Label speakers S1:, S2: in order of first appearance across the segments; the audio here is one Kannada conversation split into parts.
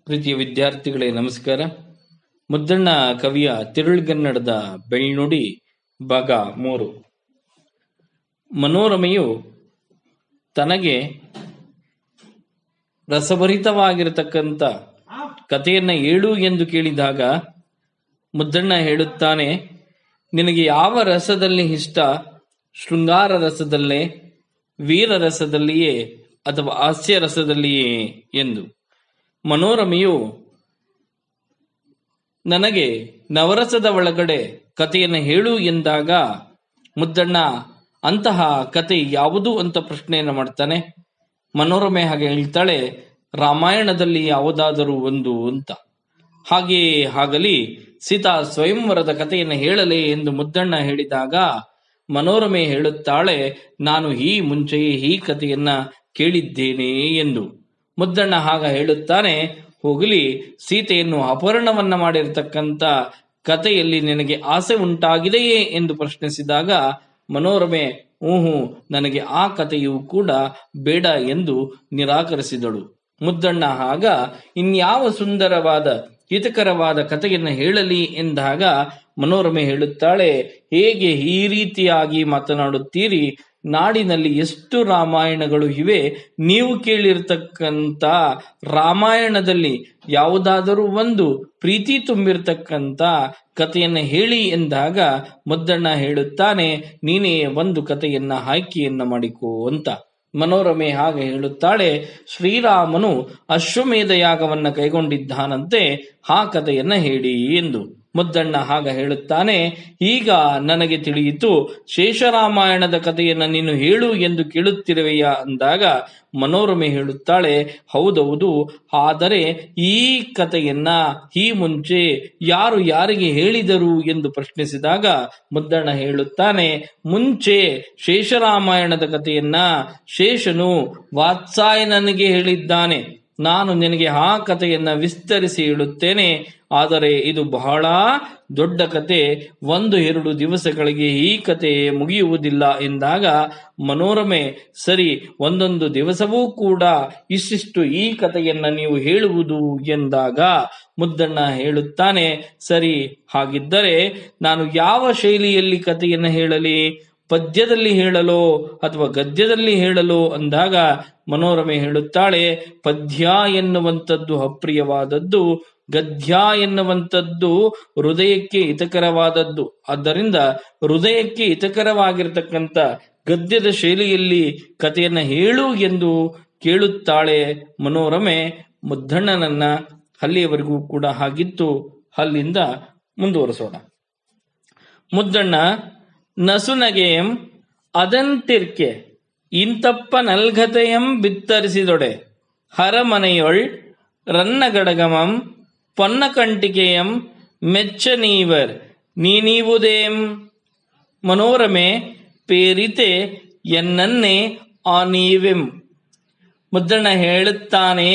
S1: ಪ್ರೀತಿಯ ವಿದ್ಯಾರ್ಥಿಗಳೇ ನಮಸ್ಕಾರ ಮುದ್ದಣ್ಣ ಕವಿಯ ತಿರುಳುಗನ್ನಡದ ಬೆಳ್ನುಡಿ ಭಾಗ ಮೂರು ಮನೋರಮೆಯು ತನಗೆ ರಸಭರಿತವಾಗಿರತಕ್ಕಂಥ ಕಥೆಯನ್ನ ಹೇಳು ಎಂದು ಕೇಳಿದಾಗ ಮುದ್ದಣ್ಣ ಹೇಳುತ್ತಾನೆ ನಿನಗೆ ಯಾವ ರಸದಲ್ಲಿ ಇಷ್ಟ ಶೃಂಗಾರ ರಸದಲ್ಲೇ ವೀರ ರಸದಲ್ಲಿಯೇ ಅಥವಾ ಹಾಸ್ಯ ರಸದಲ್ಲಿಯೇ ಎಂದು ಮನೋರಮೆಯು ನನಗೆ ನವರಸದ ಒಳಗಡೆ ಕಥೆಯನ್ನು ಹೇಳು ಎಂದಾಗ ಮುದ್ದಣ್ಣ ಅಂತಹ ಕತೆ ಯಾವುದು ಅಂತ ಪ್ರಶ್ನೆಯನ್ನು ಮಾಡ್ತಾನೆ ಮನೋರಮೆ ಹಾಗೆ ಹೇಳ್ತಾಳೆ ರಾಮಾಯಣದಲ್ಲಿ ಯಾವುದಾದರೂ ಒಂದು ಅಂತ ಹಾಗೆಯೇ ಆಗಲಿ ಸೀತಾ ಸ್ವಯಂವರದ ಕಥೆಯನ್ನು ಹೇಳಲೇ ಎಂದು ಮುದ್ದಣ್ಣ ಹೇಳಿದಾಗ ಮನೋರಮೆ ಹೇಳುತ್ತಾಳೆ ನಾನು ಈ ಮುಂಚೆಯೇ ಈ ಕಥೆಯನ್ನ ಕೇಳಿದ್ದೇನೆ ಎಂದು ಮುದ್ದಣ್ಣ ಹಾಗ ಹೇಳುತ್ತಾನೆ ಹೋಗಲಿ ಸೀತೆಯನ್ನು ಅಪಹರಣವನ್ನ ಮಾಡಿರತಕ್ಕಂತ ಕಥೆಯಲ್ಲಿ ನಿನಗೆ ಆಸೆ ಉಂಟಾಗಿದೆಯೇ ಎಂದು ಪ್ರಶ್ನಿಸಿದಾಗ ಮನೋರಮೆ ಊಹು ನನಗೆ ಆ ಕಥೆಯು ಕೂಡ ಬೇಡ ಎಂದು ನಿರಾಕರಿಸಿದಳು ಮುದ್ದಣ್ಣ ಆಗ ಇನ್ಯಾವ ಸುಂದರವಾದ ಹಿತಕರವಾದ ಕಥೆಯನ್ನು ಹೇಳಲಿ ಎಂದಾಗ ಮನೋರಮೆ ಹೇಳುತ್ತಾಳೆ ಹೇಗೆ ಈ ರೀತಿಯಾಗಿ ಮಾತನಾಡುತ್ತೀರಿ ನಾಡಿನಲ್ಲಿ ಎಷ್ಟು ರಾಮಾಯಣಗಳು ಇವೆ ನೀವು ಕೇಳಿರ್ತಕ್ಕಂಥ ರಾಮಾಯಣದಲ್ಲಿ ಯಾವುದಾದರೂ ಒಂದು ಪ್ರೀತಿ ತುಂಬಿರ್ತಕ್ಕಂಥ ಕಥೆಯನ್ನ ಹೇಳಿ ಎಂದಾಗ ಮುದ್ದಣ್ಣ ಹೇಳುತ್ತಾನೆ ನೀನೇ ಒಂದು ಕಥೆಯನ್ನ ಆಯ್ಕೆಯನ್ನ ಮಾಡಿಕೋ ಅಂತ ಮನೋರಮೆ ಹಾಗೆ ಹೇಳುತ್ತಾಳೆ ಶ್ರೀರಾಮನು ಅಶ್ವಮೇಧ ಯಾಗವನ್ನ ಕೈಗೊಂಡಿದ್ದಾನಂತೆ ಆ ಕಥೆಯನ್ನ ಹೇಳಿ ಎಂದು ಮುದ್ದಣ್ಣ ಹಾಗ ಹೇಳುತ್ತಾನೆ ಈಗ ನನಗೆ ತಿಳಿಯಿತು ಶೇಷರಾಮಾಯಣದ ಕಥೆಯನ್ನ ನೀನು ಹೇಳು ಎಂದು ಕೇಳುತ್ತಿರುವೆಯ ಅಂದಾಗ ಮನೋರಮೆ ಹೇಳುತ್ತಾಳೆ ಹೌದೌದು ಆದರೆ ಈ ಕಥೆಯನ್ನ ಈ ಮುಂಚೆ ಯಾರು ಯಾರಿಗೆ ಹೇಳಿದರು ಎಂದು ಪ್ರಶ್ನಿಸಿದಾಗ ಮುದ್ದಣ್ಣ ಹೇಳುತ್ತಾನೆ ಮುಂಚೆ ಶೇಷರಾಮಾಯಣದ ಕಥೆಯನ್ನ ಶೇಷನು ವಾತ್ಸಾಯನನಿಗೆ ಹೇಳಿದ್ದಾನೆ ನಾನು ನಿನಗೆ ಆ ಕಥೆಯನ್ನ ವಿಸ್ತರಿಸಿ ಹೇಳುತ್ತೇನೆ ಆದರೆ ಇದು ಬಹಳ ದೊಡ್ಡ ಕತೆ ಒಂದು ಎರಡು ದಿವಸಗಳಿಗೆ ಈ ಕತೆ ಮುಗಿಯುವುದಿಲ್ಲ ಎಂದಾಗ ಮನೋರಮೆ ಸರಿ ಒಂದೊಂದು ದಿವಸವೂ ಕೂಡ ಇಷ್ಟಿಷ್ಟು ಈ ಕಥೆಯನ್ನ ನೀವು ಹೇಳುವುದು ಎಂದಾಗ ಮುದ್ದಣ್ಣ ಹೇಳುತ್ತಾನೆ ಸರಿ ಹಾಗಿದ್ದರೆ ನಾನು ಯಾವ ಶೈಲಿಯಲ್ಲಿ ಕಥೆಯನ್ನು ಹೇಳಲಿ ಪದ್ಯದಲ್ಲಿ ಹೇಳಲು ಅಥವಾ ಗದ್ಯದಲ್ಲಿ ಹೇಳಲು ಅಂದಾಗ ಮನೋರಮೆ ಹೇಳುತ್ತಾಳೆ ಪದ್ಯ ಎನ್ನುವಂಥದ್ದು ಅಪ್ರಿಯವಾದದ್ದು ಗದ್ಯ ಎನ್ನುವಂಥದ್ದು ಹೃದಯಕ್ಕೆ ಹಿತಕರವಾದದ್ದು ಆದ್ದರಿಂದ ಹೃದಯಕ್ಕೆ ಹಿತಕರವಾಗಿರ್ತಕ್ಕಂಥ ಗದ್ಯದ ಶೈಲಿಯಲ್ಲಿ ಕಥೆಯನ್ನ ಹೇಳು ಎಂದು ಕೇಳುತ್ತಾಳೆ ಮನೋರಮೆ ಮುದ್ದಣ್ಣನನ್ನ ಅಲ್ಲಿಯವರೆಗೂ ಕೂಡ ಹಾಗಿತ್ತು ಅಲ್ಲಿಂದ ಮುಂದುವರಿಸೋಣ ಮುದ್ದಣ್ಣ ನಸುನಗೆಯಂ ಅದೆಂತಿರ್ಕೆ ಇಂತಪ್ಪ ನಲ್ಗತೆಯಂ ಬಿತ್ತರಿಸಿದೊಡೆ ಹರಮನೆಯೊಳ್ ರನ್ನಗಡಗಮಂ ಪೊನ್ನಕಂಟಿಕೆಯಂ ಮೆಚ್ಚನೀವರ್ ನೀನೀವುದೇಂ ಮನೋರಮೆ ಪೇರಿತೆ ಎನ್ನನ್ನೇ ಆ ನೀವೆಂ ಮುದ್ದಣ್ಣ ಹೇಳುತ್ತಾನೆ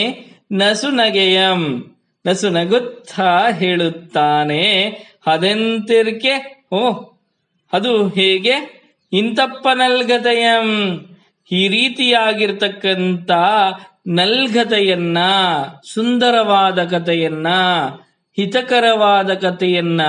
S1: ನಸುನಗೆಯಂ ನಸುನಗುತ್ತಾ ಹೇಳುತ್ತಾನೆ ಅದೆಂತಿರ್ಕೆ ಓ ಅದು ಹೇಗೆ ಇಂತಪ್ಪ ನಲ್ಗತೆಯಂ ಈ ರೀತಿಯಾಗಿರ್ತಕ್ಕಂಥ ನಲ್ಗತೆಯನ್ನ ಸುಂದರವಾದ ಕಥೆಯನ್ನ ಹಿತಕರವಾದ ಕಥೆಯನ್ನ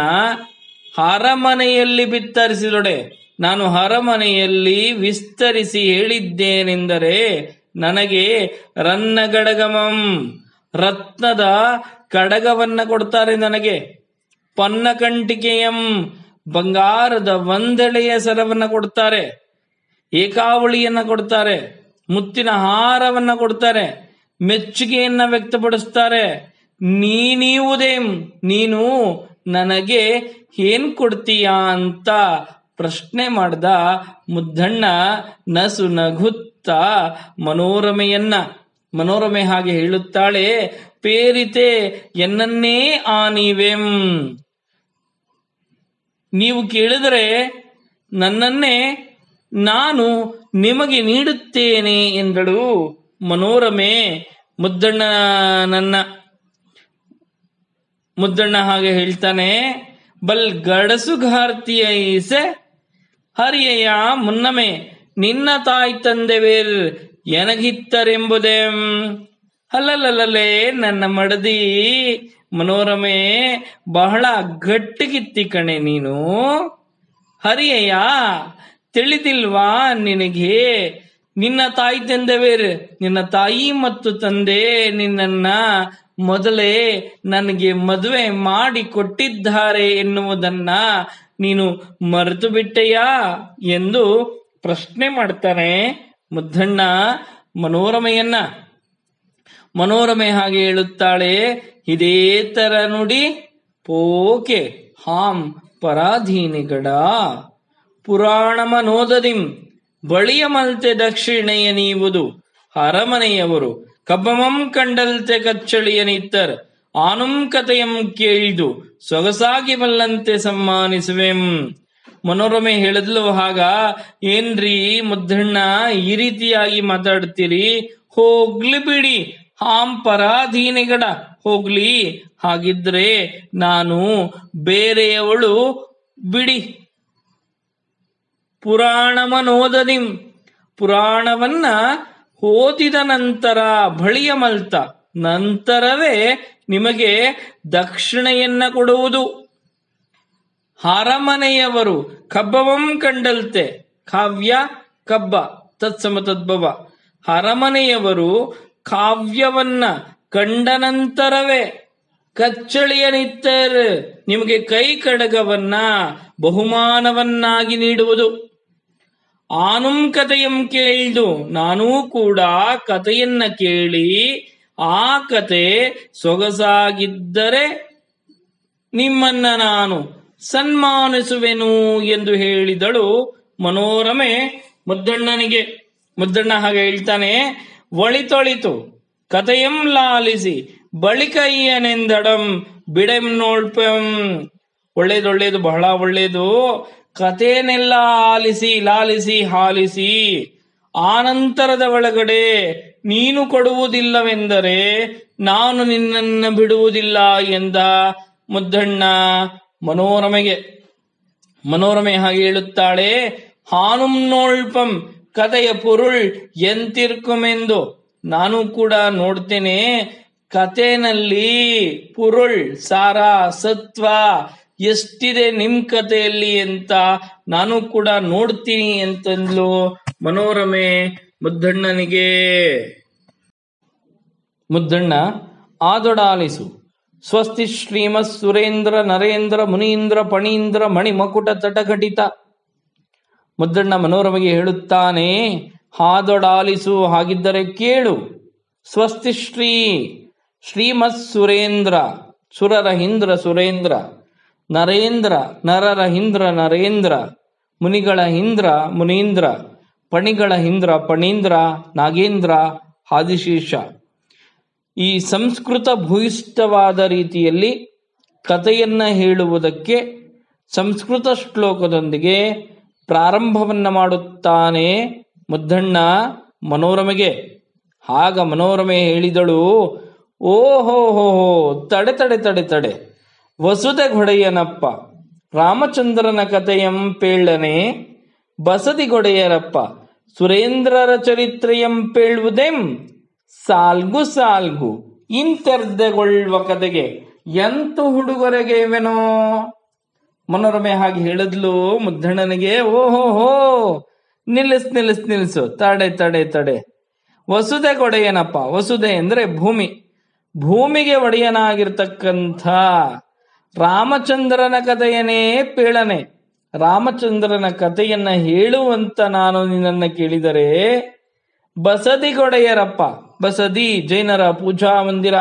S1: ಅರಮನೆಯಲ್ಲಿ ಬಿತ್ತರಿಸಿದೊಡೆ ನಾನು ಅರಮನೆಯಲ್ಲಿ ವಿಸ್ತರಿಸಿ ಹೇಳಿದ್ದೇನೆಂದರೆ ನನಗೆ ರನ್ನ ಗಡಗಮಂ ರತ್ನದ ಕಡಗವನ್ನ ಕೊಡ್ತಾರೆ ನನಗೆ ಪನ್ನಕಂಟಿಕೆಯಂ ಬಂಗಾರದ ಒಂದೆಳೆಯ ಸರವನ್ನ ಕೊಡ್ತಾರೆ ಏಕಾವಳಿಯನ್ನ ಕೊಡ್ತಾರೆ ಮುತ್ತಿನ ಹಾರವನ್ನ ಕೊಡ್ತಾರೆ ಮೆಚ್ಚುಗೆಯನ್ನ ವ್ಯಕ್ತಪಡಿಸ್ತಾರೆ ನೀನೀವುದೇಂ ನೀನು ನನಗೆ ಏನ್ ಕೊಡ್ತೀಯಾ ಅಂತ ಪ್ರಶ್ನೆ ಮಾಡ್ದ ಮುದ್ದಣ್ಣ ನಸು ನಗುತ್ತ ಮನೋರಮೆಯನ್ನ ಮನೋರಮೆ ಹಾಗೆ ಹೇಳುತ್ತಾಳೆ ಪೇರಿತೆ ಎನ್ನನ್ನೇ ಆ ನೀವೆಂ ನೀವು ಕೇಳಿದರೆ ನನ್ನನ್ನೇ ನಾನು ನಿಮಗೆ ನೀಡುತ್ತೇನೆ ಎಂದಳು ಮನೋರಮೆ ಮುದ್ದಣ್ಣ ನನ್ನ ಮುದ್ದಣ್ಣ ಹಾಗೆ ಹೇಳ್ತಾನೆ ಬಲ್ ಗಡಸುಗಾರ್ತಿಯೈಸೆ ಹರಿಯಯ್ಯ ಮುನ್ನಮೆ ನಿನ್ನ ತಾಯ್ ತಂದೆವೇರ್ ಎನಗಿತ್ತರೆಂಬುದೇ ಅಲ್ಲಲ್ಲಲ್ಲೇ ನನ್ನ ಮಡದಿ ಮನೋರಮೆ ಬಹಳ ಗಟ್ಟಿಗಿತ್ತಿ ಕಣೆ ನೀನು ಹರಿಯಯ್ಯ ತಿಳಿದಿಲ್ವಾ ನಿನಗೆ ನಿನ್ನ ತಾಯಿ ತಂದೆವೇರು ನಿನ್ನ ತಾಯಿ ಮತ್ತು ತಂದೆ ನಿನ್ನನ್ನ ಮೊದಲೇ ನನಗೆ ಮದುವೆ ಮಾಡಿ ಕೊಟ್ಟಿದ್ದಾರೆ ಎನ್ನುವುದನ್ನ ನೀನು ಮರೆತು ಬಿಟ್ಟೆಯಾ ಎಂದು ಪ್ರಶ್ನೆ ಮಾಡ್ತಾನೆ ಮುದ್ದಣ್ಣ ಮನೋರಮೆಯನ್ನ ಮನೋರಮೆ ಹಾಗೆ ಹೇಳುತ್ತಾಳೆ ಇದೇ ತರ ನುಡಿ ಪೋಕೆ ಹಾಂ ಪರಾಧೀನಿಗಡ ಪುರಾಣಮನೋದದಿಂ ಬಳಿಯ ಮಲ್ತೆ ದಕ್ಷಿಣೆಯ ನೀವುದು ಅರಮನೆಯವರು ಕಬ್ಬಮಂ ಕಂಡಲ್ತೆ ಕಚ್ಚಳಿಯನಿತ್ತರ್ ಆನುಂ ಕಥೆಯಂ ಕೇಳಿದು ಸೊಗಸಾಗಿ ಬಲ್ಲಂತೆ ಸಮ್ಮಾನಿಸುವೆಂ ಮನೋರಮೆ ಹೇಳಿದ್ಲು ಹಾಗ ಏನ್ರಿ ಮುದ್ದಣ್ಣ ಈ ರೀತಿಯಾಗಿ ಮಾತಾಡ್ತೀರಿ ಹೋಗ್ಲಿ ಬಿಡಿ ಹಾಂ ಪರಾಧೀನಿಗಡ ಹೋಗ್ಲಿ ಹಾಗಿದ್ರೆ ನಾನು ಬೇರೆಯವಳು ಬಿಡಿ ಪುರಾಣಮನೋದನಿಂ ಪುರಾಣವನ್ನ ಓದಿದ ನಂತರ ಬಳಿಯ ಮಲ್ತ ನಂತರವೇ ನಿಮಗೆ ದಕ್ಷಿಣೆಯನ್ನ ಕೊಡುವುದು ಅರಮನೆಯವರು ಕಬ್ಬವಂ ಕಂಡಲ್ತೆ ಕಾವ್ಯ ಕಬ್ಬ ತತ್ಸಮ ತದ್ಭವ ಅರಮನೆಯವರು ಕಾವ್ಯವನ್ನ ಕಂಡ ನಂತರವೇ ಕಚ್ಚಳಿಯ ನಿತ್ತರ್ ನಿಮಗೆ ಕೈ ಕಡಗವನ್ನ ಬಹುಮಾನವನ್ನಾಗಿ ನೀಡುವುದು ಆನುಂ ಕಥೆಯಂ ಕೇಳಿದು ನಾನೂ ಕೂಡ ಕಥೆಯನ್ನ ಕೇಳಿ ಆ ಕತೆ ಸೊಗಸಾಗಿದ್ದರೆ ನಿಮ್ಮನ್ನ ನಾನು ಸನ್ಮಾನಿಸುವೆನು ಎಂದು ಹೇಳಿದಳು ಮನೋರಮೆ ಮುದ್ದಣ್ಣನಿಗೆ ಮುದ್ದಣ್ಣ ಹಾಗೆ ಹೇಳ್ತಾನೆ ಒಳಿತೊಳಿತು ಕಥೆಯಂ ಲಾಲಿಸಿ ಬಳಿಕಯ್ಯನೆಂದಡಂ ಬಿಡೆಂ ನೋಳ್ಪಂ ಒಳ್ಳೇದೊಳ್ಳೇದು ಬಹಳ ಒಳ್ಳೇದು ಕಥೆನೆಲ್ಲ ಆಲಿಸಿ ಲಾಲಿಸಿ ಹಾಲಿಸಿ ಆನಂತರದ ಒಳಗಡೆ ನೀನು ಕೊಡುವುದಿಲ್ಲವೆಂದರೆ ನಾನು ನಿನ್ನನ್ನು ಬಿಡುವುದಿಲ್ಲ ಎಂದ ಮುದ್ದಣ್ಣ ಮನೋರಮೆಗೆ ಮನೋರಮೆ ಹಾಗೆ ಹೇಳುತ್ತಾಳೆ ಹಾನುಂ ನೋಳ್ಪಂ ಕಥೆಯ ಪೊರುಳ್ ಎಂತಿರ್ಕುಮೆಂದು ನಾನು ಕೂಡ ನೋಡ್ತೇನೆ ಕಥೆನಲ್ಲಿ ಪುರುಳ್ ಸಾರ ಸತ್ವ ಎಷ್ಟಿದೆ ನಿಮ್ ಕಥೆಯಲ್ಲಿ ಅಂತ ನಾನು ಕೂಡ ನೋಡ್ತೀನಿ ಅಂತಂದ್ಲು ಮನೋರಮೆ ಮುದ್ದಣ್ಣನಿಗೆ ಮುದ್ದಣ್ಣ ಆದೊಡಾಲಿಸು ಸ್ವಸ್ತಿ ಶ್ರೀಮತ್ ಸುರೇಂದ್ರ ನರೇಂದ್ರ ಮುನೀಂದ್ರ ಪಣೀಂದ್ರ ಮಣಿ ಮಕುಟ ತಟಘಟಿತ ಮುದ್ದಣ್ಣ ಮನೋರಮೆಗೆ ಹೇಳುತ್ತಾನೆ ಹಾದೊಡಾಲಿಸು ಹಾಗಿದ್ದರೆ ಕೇಳು ಸ್ವಸ್ತಿ ಶ್ರೀ ಶ್ರೀಮತ್ ಸುರೇಂದ್ರ ಸುರರ ಹಿಂದ್ರ ಸುರೇಂದ್ರ ನರೇಂದ್ರ ನರರ ಹಿಂದ್ರ ನರೇಂದ್ರ ಮುನಿಗಳ ಹಿಂದ್ರ ಮುನೀಂದ್ರ ಪಣಿಗಳ ಹಿಂದ್ರ ಪಣೀಂದ್ರ ನಾಗೇಂದ್ರ ಆದಿಶೇಷ ಈ ಸಂಸ್ಕೃತ ಭೂಯಿಷ್ಠವಾದ ರೀತಿಯಲ್ಲಿ ಕಥೆಯನ್ನ ಹೇಳುವುದಕ್ಕೆ ಸಂಸ್ಕೃತ ಶ್ಲೋಕದೊಂದಿಗೆ ಪ್ರಾರಂಭವನ್ನ ಮಾಡುತ್ತಾನೆ ಮುದ್ದಣ್ಣ ಮನೋರಮೆಗೆ ಆಗ ಮನೋರಮೆ ಹೇಳಿದಳು ಓಹೋ ಹೋ ಹೋ ತಡೆ ತಡೆ ತಡೆ ತಡೆ ವಸುದೆ ಗೊಡೆಯನಪ್ಪ ರಾಮಚಂದ್ರನ ಕಥೆಯಂ ಪೇಳನೆ ಬಸದಿ ಗೊಡೆಯರಪ್ಪ ಸುರೇಂದ್ರರ ಚರಿತ್ರೆಯಂ ಪೇಳುವುದೆಂ ಸಾಲ್ಗು ಸಾಲ್ಗು ಇಂತೆರ್ದೆಗೊಳ್ಳುವ ಕತೆಗೆ ಎಂತು ಹುಡುಗರೆಗೆ ಇವೆನೋ ಮನೋರಮೆ ಹಾಗೆ ಹೇಳಿದ್ಲು ಮುದ್ದಣ್ಣನಿಗೆ ಓಹೋ ಹೋ ನಿಲ್ಲಿಸ್ ನಿಲ್ಲಿಸ್ ನಿಲ್ಲಿಸು ತಡೆ ತಡೆ ತಡೆ ವಸುದೆ ಒಡೆಯನಪ್ಪ ವಸುದೆ ಅಂದ್ರೆ ಭೂಮಿ ಭೂಮಿಗೆ ಒಡೆಯನಾಗಿರ್ತಕ್ಕಂಥ ರಾಮಚಂದ್ರನ ಕಥೆಯನೇ ಪೇಳನೆ ರಾಮಚಂದ್ರನ ಕಥೆಯನ್ನ ಹೇಳುವಂತ ನಾನು ನಿನ್ನನ್ನ ಕೇಳಿದರೆ ಬಸದಿಗೊಡೆಯರಪ್ಪ ಬಸದಿ ಜೈನರ ಪೂಜಾ ಮಂದಿರ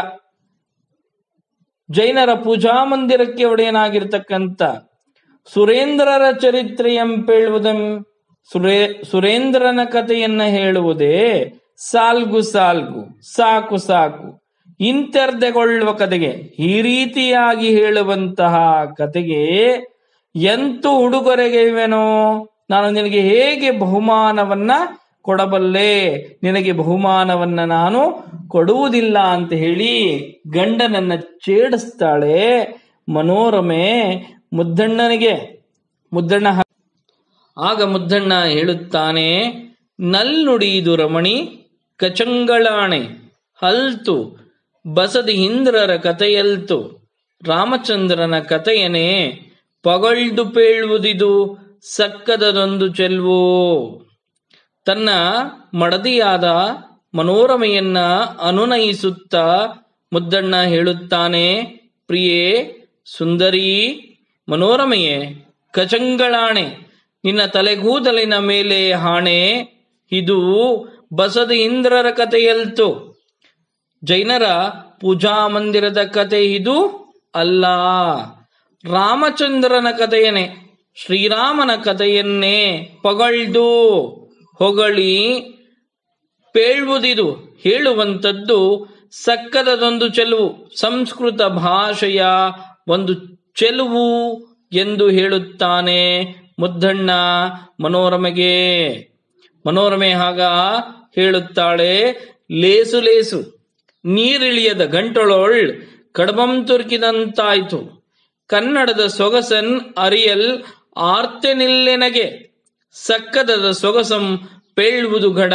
S1: ಜೈನರ ಪೂಜಾ ಮಂದಿರಕ್ಕೆ ಒಡೆಯನಾಗಿರ್ತಕ್ಕಂಥ ಸುರೇಂದ್ರರ ಚರಿತ್ರೆಯಂ ಪೇಳುವುದಂ ಸುರೇ ಸುರೇಂದ್ರನ ಕಥೆಯನ್ನ ಹೇಳುವುದೇ ಸಾಲ್ಗು ಸಾಲ್ಗು ಸಾಕು ಸಾಕು ಇಂತೆರ್ದೆಗೊಳ್ಳುವ ಕತೆಗೆ ಈ ರೀತಿಯಾಗಿ ಹೇಳುವಂತಹ ಕತೆಗೆ ಎಂತು ಉಡುಗೊರೆಗೆ ಇವೆನೋ ನಾನು ನಿನಗೆ ಹೇಗೆ ಬಹುಮಾನವನ್ನ ಕೊಡಬಲ್ಲೆ ನಿನಗೆ ಬಹುಮಾನವನ್ನ ನಾನು ಕೊಡುವುದಿಲ್ಲ ಅಂತ ಹೇಳಿ ಗಂಡನನ್ನ ಛೇಡಿಸ್ತಾಳೆ ಮನೋರಮೆ ಮುದ್ದಣ್ಣನಿಗೆ ಮುದ್ದಣ್ಣ ಹ- ಆಗ ಮುದ್ದಣ್ಣ ಹೇಳುತ್ತಾನೆ ನಲ್ನುಡಿದು ರಮಣಿ ಕಚಂಗಳಾಣೆ ಹಲ್ತು ಬಸದಿ ಇಂದ್ರರ ಕಥೆಯಲ್ತು ರಾಮಚಂದ್ರನ ಕಥೆಯನೇ ಪಗಳ್ದು ಪೇಳುವುದಿದು ಸಕ್ಕದದೊಂದು ಚೆಲ್ವು ತನ್ನ ಮಡದಿಯಾದ ಮನೋರಮೆಯನ್ನ ಅನುನಯಿಸುತ್ತಾ ಮುದ್ದಣ್ಣ ಹೇಳುತ್ತಾನೆ ಪ್ರಿಯೇ ಸುಂದರಿ ಮನೋರಮೆಯೇ ಕಚಂಗಳಾಣೆ ನಿನ್ನ ತಲೆಗೂದಲಿನ ಮೇಲೆ ಹಾಣೆ ಇದು ಬಸದ ಇಂದ್ರರ ಕಥೆಯಲ್ತು ಜೈನರ ಪೂಜಾ ಮಂದಿರದ ಕತೆ ಇದು ಅಲ್ಲ ರಾಮಚಂದ್ರನ ಕಥೆಯನೇ ಶ್ರೀರಾಮನ ಕಥೆಯನ್ನೇ ಪಗಳ್ದು ಹೊಗಳಿ ಪೇಳುವುದಿದು ಹೇಳುವಂಥದ್ದು ಸಕ್ಕದದೊಂದು ಚೆಲುವು ಸಂಸ್ಕೃತ ಭಾಷೆಯ ಒಂದು ಚೆಲುವು ಎಂದು ಹೇಳುತ್ತಾನೆ ಮುದ್ದಣ್ಣ ಮನೋರಮೆಗೆ ಮನೋರಮೆ ಹಾಗ ಹೇಳುತ್ತಾಳೆ ಲೇಸು ಲೇಸು ನೀರಿಳಿಯದ ಗಂಟೊಳೊಳ್ ಕಡಬಂ ತುರ್ಕಿದಂತಾಯ್ತು ಕನ್ನಡದ ಸೊಗಸನ್ ಅರಿಯಲ್ ಆರ್ತೆನಿಲ್ಲೆನಗೆ ಸಕ್ಕದದ ಸೊಗಸಂ ಪೇಳುವುದು ಗಡ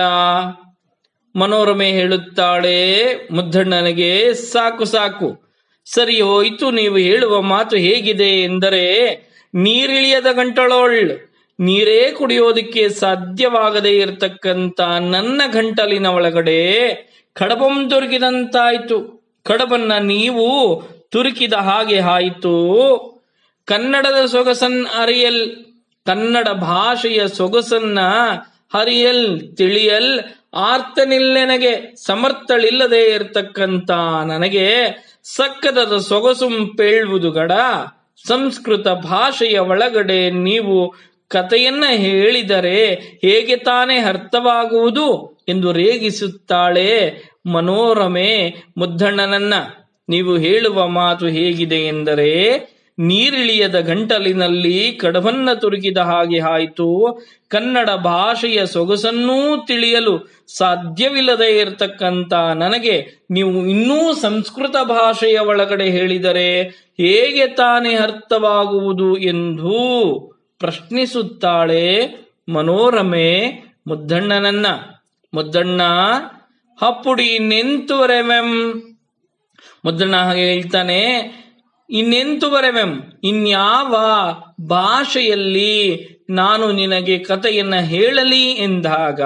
S1: ಮನೋರಮೆ ಹೇಳುತ್ತಾಳೆ ಮುದ್ದಣ್ಣನಿಗೆ ಸಾಕು ಸಾಕು ಸರಿ ಹೋಯ್ತು ನೀವು ಹೇಳುವ ಮಾತು ಹೇಗಿದೆ ಎಂದರೆ ನೀರಿಳಿಯದ ಗಂಟಳೋಳ್ ನೀರೇ ಕುಡಿಯೋದಕ್ಕೆ ಸಾಧ್ಯವಾಗದೇ ಇರತಕ್ಕಂತ ನನ್ನ ಗಂಟಲಿನ ಒಳಗಡೆ ಕಡಬಂ ತುರುಕಿದಂತಾಯ್ತು ಕಡಬನ್ನ ನೀವು ತುರುಕಿದ ಹಾಗೆ ಆಯಿತು ಕನ್ನಡದ ಸೊಗಸನ್ ಅರಿಯಲ್ ಕನ್ನಡ ಭಾಷೆಯ ಸೊಗಸನ್ನ ಹರಿಯಲ್ ತಿಳಿಯಲ್ ಆರ್ತನಿಲ್ಲೆನಗೆ ಸಮರ್ಥಳಿಲ್ಲದೆ ಇರತಕ್ಕಂತ ನನಗೆ ಸಕ್ಕದದ ಸೊಗಸುಂ ಪೇಳುವುದು ಗಡ ಸಂಸ್ಕೃತ ಭಾಷೆಯ ಒಳಗಡೆ ನೀವು ಕಥೆಯನ್ನ ಹೇಳಿದರೆ ಹೇಗೆ ತಾನೇ ಅರ್ಥವಾಗುವುದು ಎಂದು ರೇಗಿಸುತ್ತಾಳೆ ಮನೋರಮೆ ಮುದ್ದಣ್ಣನನ್ನ ನೀವು ಹೇಳುವ ಮಾತು ಹೇಗಿದೆ ಎಂದರೆ ನೀರಿಳಿಯದ ಗಂಟಲಿನಲ್ಲಿ ಕಡವನ್ನ ತುರುಕಿದ ಹಾಗೆ ಆಯಿತು ಕನ್ನಡ ಭಾಷೆಯ ಸೊಗಸನ್ನೂ ತಿಳಿಯಲು ಸಾಧ್ಯವಿಲ್ಲದೆ ಇರತಕ್ಕಂತ ನನಗೆ ನೀವು ಇನ್ನೂ ಸಂಸ್ಕೃತ ಭಾಷೆಯ ಒಳಗಡೆ ಹೇಳಿದರೆ ಹೇಗೆ ತಾನೇ ಅರ್ಥವಾಗುವುದು ಎಂದು ಪ್ರಶ್ನಿಸುತ್ತಾಳೆ ಮನೋರಮೆ ಮುದ್ದಣ್ಣನನ್ನ ಮುದ್ದಣ್ಣ ಹಪ್ಪುಡಿ ನೆಂತುವರೆವೆಂ ಮುದ್ದಣ್ಣ ಹಾಗೆ ಹೇಳ್ತಾನೆ ಇನ್ನೆಂತುವರೆವೆಂ ಇನ್ಯಾವ ಭಾಷೆಯಲ್ಲಿ ನಾನು ನಿನಗೆ ಕಥೆಯನ್ನ ಹೇಳಲಿ ಎಂದಾಗ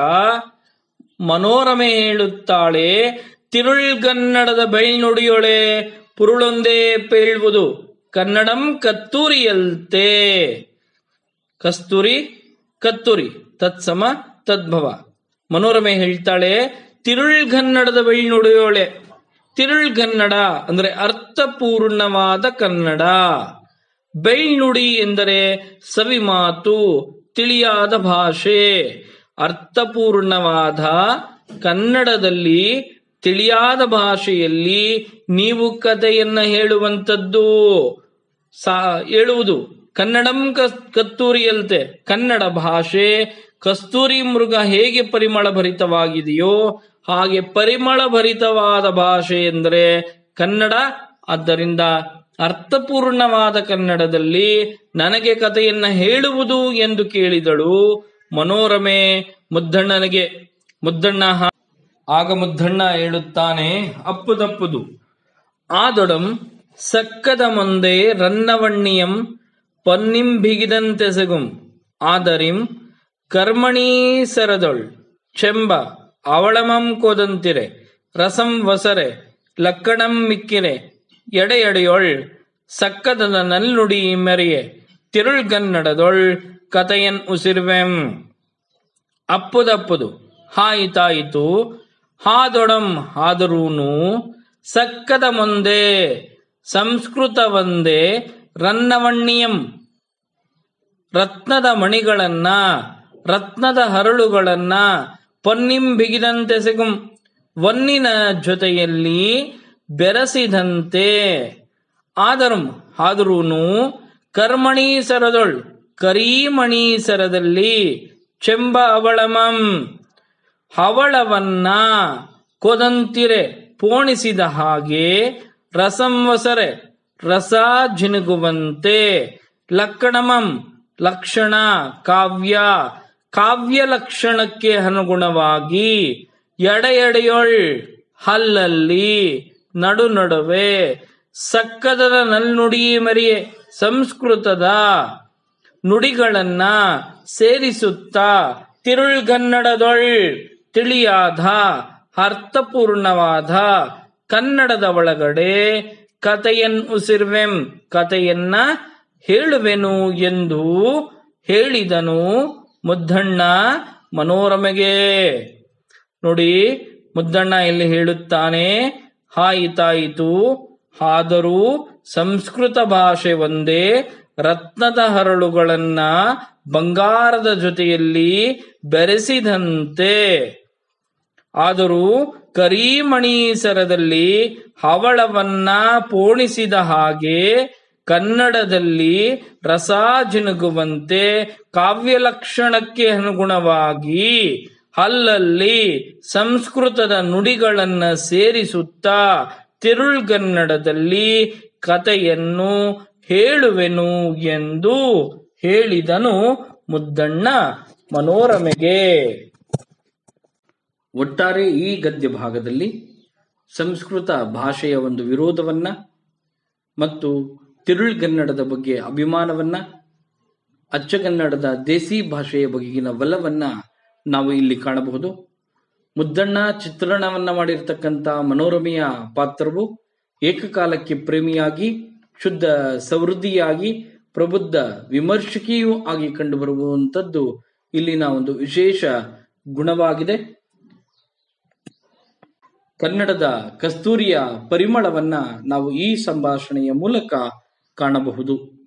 S1: ಮನೋರಮೆ ಹೇಳುತ್ತಾಳೆ ತಿರುಳ್ಗನ್ನಡದ ಬೆಳ್ನುಡಿಯೊಳೆ ಪುರುಳೊಂದೇ ಪೇಳುವುದು ಕನ್ನಡಂ ಕತ್ತೂರಿಯಲ್ತೆ ಕಸ್ತೂರಿ ಕತ್ತೂರಿ ತತ್ಸಮ ತದ್ಭವ ಮನೋರಮೆ ಹೇಳ್ತಾಳೆ ತಿರುಳ್ಗನ್ನಡದ ಬೆಳ್ನುಡಿಯೋಳೆ ತಿರುಳ್ಗನ್ನಡ ಅಂದ್ರೆ ಅರ್ಥಪೂರ್ಣವಾದ ಕನ್ನಡ ಬೆಳ್ನುಡಿ ಎಂದರೆ ಸವಿ ಮಾತು ತಿಳಿಯಾದ ಭಾಷೆ ಅರ್ಥಪೂರ್ಣವಾದ ಕನ್ನಡದಲ್ಲಿ ತಿಳಿಯಾದ ಭಾಷೆಯಲ್ಲಿ ನೀವು ಕಥೆಯನ್ನ ಹೇಳುವಂಥದ್ದು ಸಾ ಹೇಳುವುದು ಕನ್ನಡಂ ಕತ್ತೂರಿಯಲ್ತೆ ಕನ್ನಡ ಭಾಷೆ ಕಸ್ತೂರಿ ಮೃಗ ಹೇಗೆ ಪರಿಮಳ ಭರಿತವಾಗಿದೆಯೋ ಹಾಗೆ ಪರಿಮಳ ಭರಿತವಾದ ಭಾಷೆ ಎಂದರೆ ಕನ್ನಡ ಆದ್ದರಿಂದ ಅರ್ಥಪೂರ್ಣವಾದ ಕನ್ನಡದಲ್ಲಿ ನನಗೆ ಕಥೆಯನ್ನ ಹೇಳುವುದು ಎಂದು ಕೇಳಿದಳು ಮನೋರಮೆ ಮುದ್ದಣ್ಣನಿಗೆ ಮುದ್ದಣ್ಣ ಆಗ ಮುದ್ದಣ್ಣ ಹೇಳುತ್ತಾನೆ ಅಪ್ಪುದಪ್ಪುದು ಆದೊಡಂ ಸಕ್ಕದ ಮುಂದೆ ರನ್ನವಣ್ಣಿಯಂ ಪನ್ನಿಂ ಬಿಗಿದಂತೆಸೆಗುಂ ಆದರಿಂ ಕರ್ಮಣೀ ಸರದೊಳ್ ಚೆಂಬ ಅವಳಮಂ ಕೋದಂತಿರೆ ರಸಂ ವಸರೆ ಲಕ್ಕಣಂ ಮಿಕ್ಕಿರೆ ಎಡೆ ಎಡೆಯೊಳ್ ಸಕ್ಕದದ ನಲ್ನುಡಿ ಮೆರೆಯೆ ತಿರುಳ್ಗನ್ನಡದೊಳ್ ಕಥೆಯನ್ ಉಸಿರ್ವೆಂ ಅಪ್ಪುದಪ್ಪುದು ಹಾಯಿತಾಯಿತು ಹಾದೊಡಂ ಹಾದರೂನು ಸಕ್ಕದ ಮುಂದೆ ಸಂಸ್ಕೃತವಂದೇ ರನ್ನವಣ್ಣಿಯಂ ರತ್ನದ ಮಣಿಗಳನ್ನ ರತ್ನದ ಹರಳುಗಳನ್ನ ಪೊನ್ನಿಂ ಬಿಗಿದಂತೆ ಸಿಗುಂ ಒನ್ನಿನ ಜೊತೆಯಲ್ಲಿ ಬೆರೆಸಿದಂತೆ ಆದರಂ ಆದರೂನು ಕರ್ಮಣಿ ಸರದೊಳ್ ಕರೀಮಣಿ ಸರದಲ್ಲಿ ಚೆಂಬ ಅವಳಮಂ ಹವಳವನ್ನ ಕೊದಂತಿರೆ ಪೋಣಿಸಿದ ಹಾಗೆ ರಸಂವಸರೆ ರಸ ಜಿನುಗುವಂತೆ ಲಕ್ಕಣಮಂ ಲಕ್ಷಣ ಕಾವ್ಯ ಕಾವ್ಯ ಲಕ್ಷಣಕ್ಕೆ ಅನುಗುಣವಾಗಿ ಎಡೆ ಎಡೆಯೊಳ್ ಹಲ್ಲಲ್ಲಿ ನಡು ನಡುವೆ ಸಕ್ಕದದ ನಲ್ನುಡಿ ಮರಿಯೆ ಸಂಸ್ಕೃತದ ನುಡಿಗಳನ್ನ ಸೇರಿಸುತ್ತಾ ತಿರುಳ್ಗನ್ನಡದೊಳ್ ತಿಳಿಯಾದ ಅರ್ಥಪೂರ್ಣವಾದ ಕನ್ನಡದ ಒಳಗಡೆ ಕಥೆಯನ್ ಉಸಿರ್ವೆಂ ಕಥೆಯನ್ನ ಹೇಳುವೆನು ಎಂದು ಹೇಳಿದನು ಮುದ್ದಣ್ಣ ಮನೋರಮೆಗೆ ನೋಡಿ ಮುದ್ದಣ್ಣ ಇಲ್ಲಿ ಹೇಳುತ್ತಾನೆ ಹಾಯಿತಾಯಿತು ಆದರೂ ಸಂಸ್ಕೃತ ಭಾಷೆ ಒಂದೇ ರತ್ನದ ಹರಳುಗಳನ್ನ ಬಂಗಾರದ ಜೊತೆಯಲ್ಲಿ ಬೆರೆಸಿದಂತೆ ಆದರೂ ಕರೀಮಣೀಸರದಲ್ಲಿ ಹವಳವನ್ನ ಪೋಣಿಸಿದ ಹಾಗೆ ಕನ್ನಡದಲ್ಲಿ ರಸ ಜಿನುಗುವಂತೆ ಕಾವ್ಯ ಲಕ್ಷಣಕ್ಕೆ ಅನುಗುಣವಾಗಿ ಅಲ್ಲಲ್ಲಿ ಸಂಸ್ಕೃತದ ನುಡಿಗಳನ್ನ ಸೇರಿಸುತ್ತಾ ತಿರುಳ್ಗನ್ನಡದಲ್ಲಿ ಕಥೆಯನ್ನು ಹೇಳುವೆನು ಎಂದು ಹೇಳಿದನು ಮುದ್ದಣ್ಣ ಮನೋರಮೆಗೆ ಒಟ್ಟಾರೆ ಈ ಗದ್ಯ ಭಾಗದಲ್ಲಿ ಸಂಸ್ಕೃತ ಭಾಷೆಯ ಒಂದು ವಿರೋಧವನ್ನ ಮತ್ತು ತಿರುಳ್ಗನ್ನಡದ ಬಗ್ಗೆ ಅಭಿಮಾನವನ್ನ ಅಚ್ಚಗನ್ನಡದ ದೇಸಿ ಭಾಷೆಯ ಬಗೆಗಿನ ಒಲವನ್ನ ನಾವು ಇಲ್ಲಿ ಕಾಣಬಹುದು ಮುದ್ದಣ್ಣ ಚಿತ್ರಣವನ್ನ ಮಾಡಿರ್ತಕ್ಕಂಥ ಮನೋರಮೆಯ ಪಾತ್ರವು ಏಕಕಾಲಕ್ಕೆ ಪ್ರೇಮಿಯಾಗಿ ಶುದ್ಧ ಸಮೃದ್ಧಿಯಾಗಿ ಪ್ರಬುದ್ಧ ವಿಮರ್ಶಕಿಯೂ ಆಗಿ ಕಂಡುಬರುವಂಥದ್ದು ಇಲ್ಲಿನ ಒಂದು ವಿಶೇಷ ಗುಣವಾಗಿದೆ ಕನ್ನಡದ ಕಸ್ತೂರಿಯ ಪರಿಮಳವನ್ನ ನಾವು ಈ ಸಂಭಾಷಣೆಯ ಮೂಲಕ ಕಾಣಬಹುದು